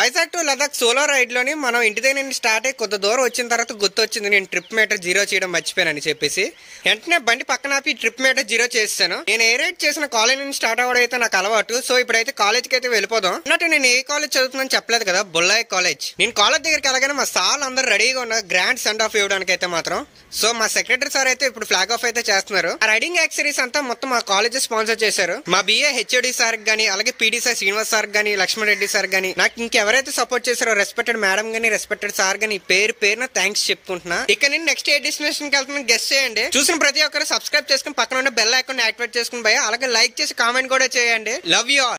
Vizag to Ladakh solo ride లోని మనం ఇంటి దగ్గర నుండి స్టార్ట్ అయ్యి కొద్ది దూరం వచ్చిన తర్వాత గుర్తొచ్చింది నేను ట్రిప్ మీటర్ జీరో చేయడం మర్చిపోయానని చెప్పేసి వెంటనే బండి పక్కన ఆపి ట్రిప్ మీటర్ జీరో చేస్తాను నేను ఏ రైడ్ చేసిన కాలేజ్ నుంచి స్టార్ట్ అవ్వడం అయితే నాకు అలవాటు సో ఇప్పుడైతే కాలేజ్కి అయితే వెళ్ళిపోదాం అన్నట్టు నేను ఏ కాలేజ్ చదువుతున్నాను చెప్పలేదు కదా బొల్లాయి కాలేజ్ నేను కాలేజ్ దగ్గరికి వెళ్ళగానే మా సార్లు అందరూ రెడీగా ఉన్నారు గ్రాండ్ సెండ్ ఆఫ్ ఇవ్వడానికి అయితే మాత్రం సో మా సెక్రటరీ సార్ అయితే ఇప్పుడు ఫ్లాగ్ ఆఫ్ అయితే చేస్తున్నారు ఆ రైడింగ్ యాక్సరీస్ అంతా మొత్తం మా కాలేజ్ స్పాన్సర్ చేశారు మా బిఏ హెచ్ఓడి సార్ గానీ అలాగే పీడీ సార్ శ్రీనివాస్ సార్ గానీ లక్ష్మణ్ రెడ్డి సార్ గానీ నాకు ఇంకెవరైతే సపోర్ట్ చేశారో రెస్పెక్టెడ్ మేడం గానీ రెస్పెక్టెడ్ సార్ గానీ పేరు పేరున థ్యాంక్స్ చెప్పుకుంటున్నా ఇక నేను నెక్స్ట్ ఏ డెస్టినేషన్ కి వెళ్తున్నాను గెస్ట్ చేయండి చూసిన ప్రతి ఒక్కరు సబ్స్క్రైబ్ చేసుకుని పక్కన ఉన్న బెల్ ఐకాన్ యాక్టివేట్ చేసుకుని భయ అలాగే లైక్ చేసి కామెంట్ కూడా చేయండి లవ్ యూ ఆల్